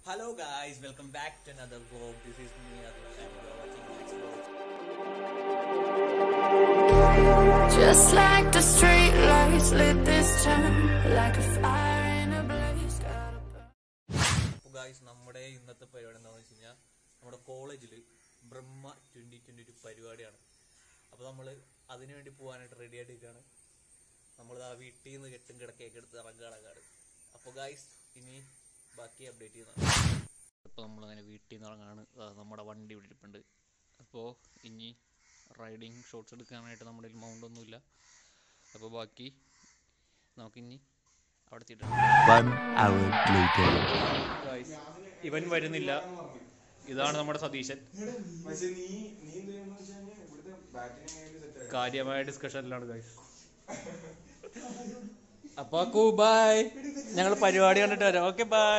Hello guys, welcome back to another vlog. This is me, Adarsh, and you are watching Max Vlogs. Just like the street lights lit this town like a fire in a blaze. Gotta burn. അപ്പോൾ guys നമ്മുടെ ഇന്നത്തെ പരിപാടി എന്താണെന്ന് വെച്ച് കഴിഞ്ഞാൽ നമ്മുടെ കോളേജിൽ ബ്രഹ്മ twenty twenty two പരിപാടിയാണ് അപ്പോൾ നമ്മൾ അതിനു വേണ്ടി പോകാനായിട്ട് റെഡി ആയിട്ടിരിക്കുകയാണ് നമ്മൾ ആ വീട്ടിൽ നിന്ന് കെട്ടും കിടക്കയൊക്കെ എടുത്ത് ഇറങ്ങാടക്കാട് അപ്പോൾ ഗായ്സ് ഇനി ബാക്കി അപ്ഡേറ്റ് ചെയ്യുന്നതാണ് ഇപ്പോൾ നമ്മളങ്ങനെ വീട്ടിൽ നിന്ന് ഇറങ്ങാണ് ദാ നമ്മുടെ വണ്ടി ഇവിടെ ഇരിപ്പുണ്ട് അപ്പോൾ ഇനി റൈഡിങ് ഷോട്ട്സ് എടുക്കാനായിട്ട് നമ്മുടെ കയ്യിൽ മൗണ്ട് ഒന്നുമില്ല അപ്പോൾ ബാക്കി നമുക്കിനി അവിടെ എത്തിയിട്ട് One hour later. ഇവൻ വരുന്നില്ല ഇതാണ് നമ്മുടെ സതീശൻ കാര്യമായ ഡിസ്കഷനിലാണ് ഗൈസ് അപ്പൊ ബൈ ഞങ്ങൾ പരിപാടി കണ്ടിട്ട് വരാം ഓക്കെ ബൈ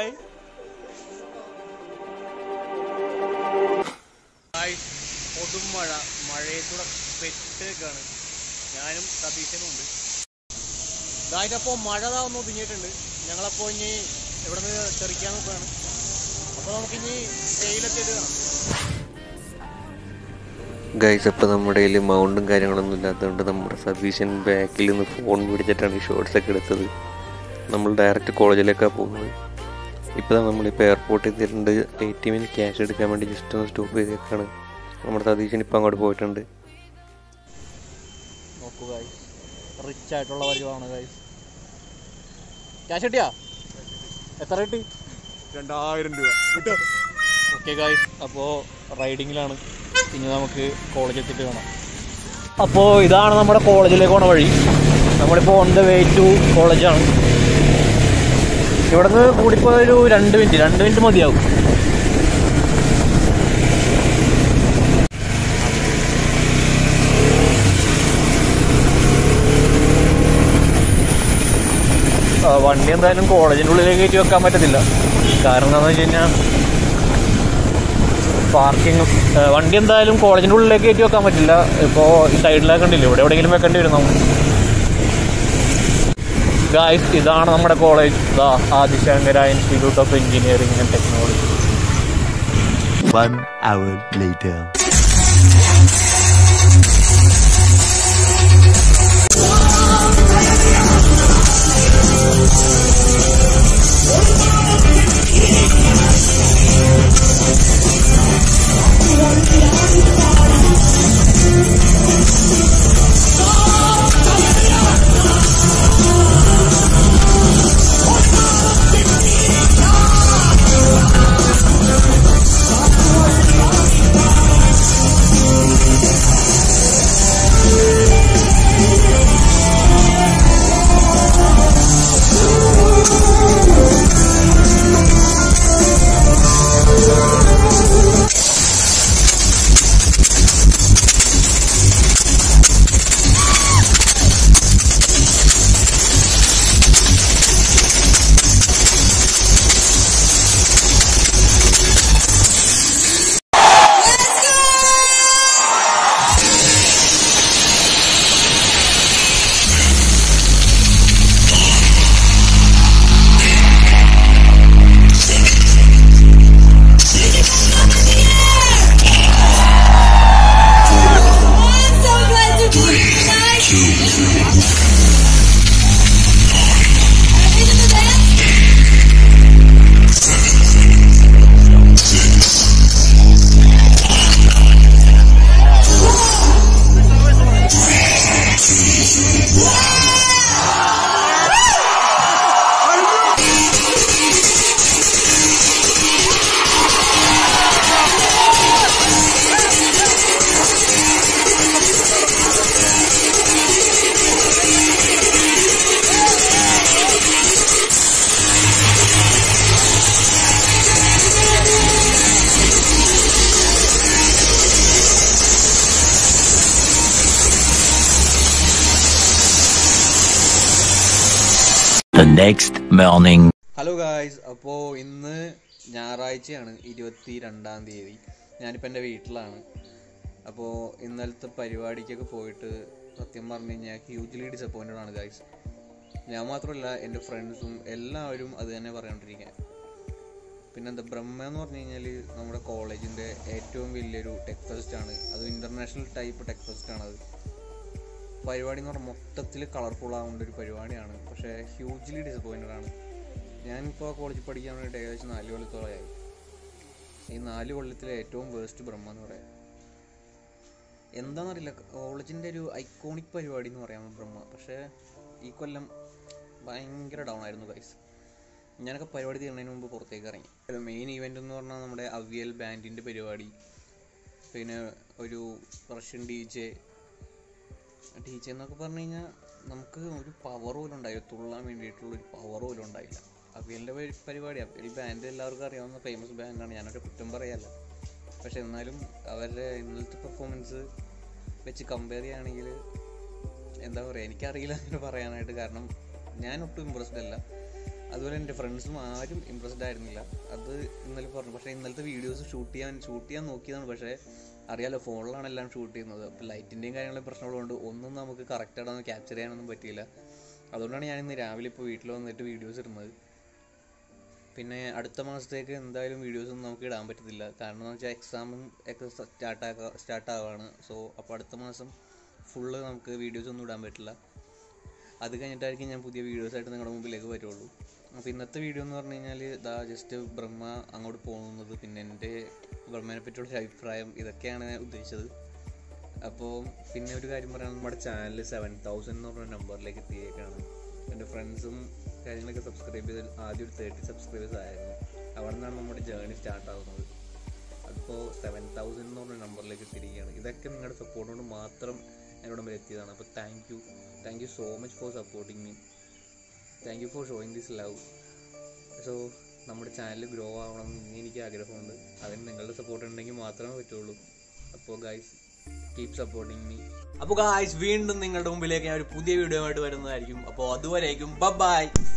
കൊടുമഴ മഴയത്തൂടെ പെട്ടേക്കാണ് ഞാനും സതീശനും ഉണ്ട് ഇതായിട്ടപ്പോ മഴ താ ഒന്ന് ഒതുങ്ങിയിട്ടുണ്ട് ഞങ്ങളപ്പോ ഇനി ഇവിടെ നിന്ന് തെറിക്കാൻ നോക്കുകയാണ് അപ്പൊ നമുക്കിനി വെയിലെത്തിയിട്ട് കാണാം ഗൈസ് അപ്പോൾ നമ്മുടെ കയ്യിൽ മൗണ്ടും കാര്യങ്ങളൊന്നും ഇല്ലാത്തതുകൊണ്ട് നമ്മുടെ സതീശൻ ബാക്കിൽ നിന്ന് ഫോൺ പിടിച്ചിട്ടാണ് ഈ ഷോർട്സ് ഒക്കെ എടുത്തത് നമ്മൾ ഡയറക്റ്റ് കോളേജിലേക്കാണ് പോകുന്നത് ഇപ്പോൾ നമ്മളിപ്പോൾ എയർപോർട്ടിൽ എത്തിയിട്ടുണ്ട് എ ടി എമ്മിൽ ക്യാഷ് എടുക്കാൻ വേണ്ടി ജസ്റ്റ് ഒന്ന് സ്റ്റോപ്പ് ചെയ്തേക്കാണ് നമ്മുടെ സതീശൻ ഇപ്പോൾ അങ്ങോട്ട് പോയിട്ടുണ്ട് നോക്കൂ ഗൈസ് റിച്ച് ആയിട്ടുള്ള പരിവാണ് ഗൈസ് ക്യാഷ് കിട്ടിയാ എത്ര കിട്ടി രണ്ടായിരം രൂപ ഓക്കെ ഗൈസ് അപ്പോൾ റൈഡിങ്ങിലാണ് ഇനി നമുക്ക് കോളേജ് എത്തിയിട്ട് കാണാം അപ്പോൾ ഇതാണ് നമ്മുടെ കോളേജിലേക്ക് പോണ വഴി നമ്മളിപ്പോൾ ഓൺ ദ വേ ടു കോളേജാണ് ഇവിടുന്ന് കൂടിപ്പോ ഒരു രണ്ട് മിനിറ്റ് രണ്ട് മിനിറ്റ് മതിയാവും ആ, വണ്ടി എന്തായാലും കോളേജിൻ്റെ ഉള്ളിലേക്ക് കയറ്റി വെക്കാൻ പറ്റത്തില്ല കാരണം എന്താണെന്ന് വെച്ച് കഴിഞ്ഞാൽ പാർക്കിംഗ് വണ്ടി എന്തായാലും കോളേജിൻ്റെ ഉള്ളിലേക്ക് കയറ്റി വെക്കാൻ പറ്റില്ല ഇപ്പോൾ ഈ സൈഡിലേക്ക് കണ്ടില്ല ഇവിടെ എവിടെയെങ്കിലും വെക്കേണ്ടി വരും നമ്മൾ ഗായ്സ് ഇതാണ് നമ്മുടെ കോളേജ് ഇതാ Adi Shankara institute of engineering and technology One hour later. I'm so glad to be here tonight. Are you into the dance? The next morning. Hello guys അപ്പോൾ ഇന്ന് ഞായറാഴ്ചയാണ് ഇരുപത്തി രണ്ടാം തീയതി ഞാനിപ്പോൾ എൻ്റെ വീട്ടിലാണ് അപ്പോൾ ഇന്നലത്തെ പരിപാടിക്കൊക്കെ പോയിട്ട് സത്യം പറഞ്ഞു കഴിഞ്ഞാൽ ഹ്യൂജ്ലി ഡിസപ്പോയിൻറ്റഡ് ആണ് ഗായ്സ് ഞാൻ മാത്രമല്ല എൻ്റെ ഫ്രണ്ട്സും എല്ലാവരും അത് തന്നെ പറഞ്ഞുകൊണ്ടിരിക്കുക പിന്നെ എന്താ ബ്രഹ്മ എന്ന് പറഞ്ഞു കഴിഞ്ഞാൽ നമ്മുടെ കോളേജിൻ്റെ ഏറ്റവും വലിയൊരു ടെക് ഫെസ്റ്റ് ആണ് അത് ഇൻ്റർനാഷണൽ ടൈപ്പ് ടെക് ഫെസ്റ്റ് ആണ് അത് പരിപാടി എന്ന് പറഞ്ഞാൽ മൊത്തത്തിൽ കളർഫുൾ ആവേണ്ട ഒരു പരിപാടിയാണ് പക്ഷേ ഹ്യൂജ്ലി ഡിസപ്പോയിൻറ്റഡ് ആണ് ഞാനിപ്പോൾ കോളേജിൽ പഠിക്കാൻ വേണ്ടിയിട്ട് ഏകദേശം നാല് കൊല്ലത്തോളമായി ഈ നാല് കൊല്ലത്തിലെ ഏറ്റവും വേസ്റ്റ് ബ്രഹ്മ എന്ന് പറയാം എന്താണെന്നറിയില്ല കോളേജിൻ്റെ ഒരു ഐക്കോണിക് പരിപാടി എന്ന് പറയാം ബ്രഹ്മ പക്ഷേ ഈ കൊല്ലം ഭയങ്കര ഡൗൺ ആയിരുന്നു ഗൈസ് ഞാനൊക്കെ പരിപാടി തീർന്നതിന് മുമ്പ് പുറത്തേക്ക് ഇറങ്ങി മെയിൻ ഇവൻ്റ് എന്ന് പറഞ്ഞാൽ നമ്മുടെ അവിയൽ ബാൻഡിൻ്റെ പരിപാടി പിന്നെ ഒരു Russian D J D J എന്നൊക്കെ പറഞ്ഞു കഴിഞ്ഞാൽ നമുക്ക് ഒരു പവർ പോലും ഉണ്ടായില്ല തുള്ളാൻ വേണ്ടിയിട്ടുള്ള ഒരു പവർ പോലും ഉണ്ടായില്ല അവിയലിൻ്റെ പരിപാടി അവിയൽ ബാൻഡ് എല്ലാവർക്കും അറിയാവുന്ന ഫേമസ് ബാൻഡാണ് ഞാനൊരു കുറ്റം പറയല്ല പക്ഷെ എന്നാലും അവരുടെ ഇന്നലത്തെ പെർഫോമൻസ് വെച്ച് കമ്പയർ ചെയ്യുകയാണെങ്കിൽ എന്താ പറയുക എനിക്കറിയില്ല അങ്ങനെ പറയാനായിട്ട് കാരണം ഞാൻ ഒട്ടും ഇമ്പ്രസ്ഡ് അല്ല അതുപോലെ എൻ്റെ ഫ്രണ്ട്സും ആരും ഇമ്പ്രസ്ഡ് ആയിരുന്നില്ല അത് ഇന്നലെ പറഞ്ഞു പക്ഷേ ഇന്നലത്തെ വീഡിയോസ് ഷൂട്ട് ചെയ്യാൻ ഷൂട്ട് ചെയ്യാൻ നോക്കിയതാണ് പക്ഷേ അറിയാലോ ഫോണിലാണ് എല്ലാം ഷൂട്ട് ചെയ്യുന്നത് അപ്പോൾ ലൈറ്റിൻ്റെയും കാര്യങ്ങളും പ്രശ്നമുള്ളതുകൊണ്ട് ഒന്നും നമുക്ക് കറക്റ്റായിട്ടൊന്നും ക്യാപ്ചർ ചെയ്യാനൊന്നും പറ്റിയില്ല അതുകൊണ്ടാണ് ഞാൻ ഇന്ന് രാവിലെ ഇപ്പോൾ വീട്ടിൽ വന്നിട്ട് വീഡിയോസ് ഇടുന്നത് പിന്നെ അടുത്ത മാസത്തേക്ക് എന്തായാലും വീഡിയോസ് ഒന്നും നമുക്ക് ഇടാൻ പറ്റത്തില്ല കാരണം എന്ന് വെച്ചാൽ എക്സാമും ഒക്കെ സ്റ്റാർട്ട് സ്റ്റാർട്ട് ആവുകയാണ് സോ അപ്പോൾ അടുത്ത മാസം ഫുള്ള് നമുക്ക് വീഡിയോസ് ഒന്നും ഇടാൻ പറ്റില്ല അത് കഴിഞ്ഞിട്ടായിരിക്കും ഞാൻ പുതിയ വീഡിയോസ് ആയിട്ട് നിങ്ങളുടെ മുമ്പിലേക്ക് വരുള്ളൂ അപ്പോൾ ഇന്നത്തെ വീഡിയോ എന്ന് പറഞ്ഞു കഴിഞ്ഞാൽ ഇതാ ജസ്റ്റ് ബ്രഹ്മ അങ്ങോട്ട് പോകുന്നത് പിന്നെ എൻ്റെ ബ്രഹ്മനെ പറ്റിയുള്ള ഒരു അഭിപ്രായം ഇതൊക്കെയാണ് ഞാൻ ഉദ്ദേശിച്ചത് അപ്പോൾ പിന്നെ ഒരു കാര്യം പറയാൻ നമ്മുടെ ചാനൽ സെവൻ തൗസൻഡ് എന്ന് പറഞ്ഞ നമ്പറിലേക്ക് എത്തിയേക്കാണ് എൻ്റെ ഫ്രണ്ട്സും കാര്യങ്ങളൊക്കെ സബ്സ്ക്രൈബ് ചെയ്ത് ആദ്യം ഒരു തേർട്ടി സബ്സ്ക്രൈബേഴ്സ് ആയിരുന്നു അവിടെ നിന്നാണ് നമ്മുടെ ജേർണി സ്റ്റാർട്ട് ആവുന്നത് അതിപ്പോൾ സെവൻ തൗസൻഡ് എന്ന് പറഞ്ഞ നമ്പറിലേക്ക് എത്തിയിരിക്കുകയാണ് ഇതൊക്കെ നിങ്ങളുടെ സപ്പോർട്ട് കൊണ്ട് മാത്രം എന്നോട് വരെ എത്തിയതാണ് അപ്പോൾ thank you thank you so much for supporting me thank you for showing this love so നമ്മുടെ ചാനൽ ഗ്രോ ആവണം എന്ന് എനിക്ക് ആഗ്രഹമുണ്ട് അതിന് നിങ്ങളുടെ സപ്പോർട്ട് ഉണ്ടെങ്കിൽ മാത്രമേ പറ്റുള്ളൂ അപ്പോൾ ഗൈസ് കീപ് സപ്പോർട്ടിങ് മീ അപ്പോൾ ഗായ്സ് വീണ്ടും നിങ്ങളുടെ മുമ്പിലേക്ക് ഞാൻ ഒരു പുതിയ വീഡിയോ ആയിട്ട് വരുന്നതായിരിക്കും അപ്പോൾ അതുവരേക്കും ബൈ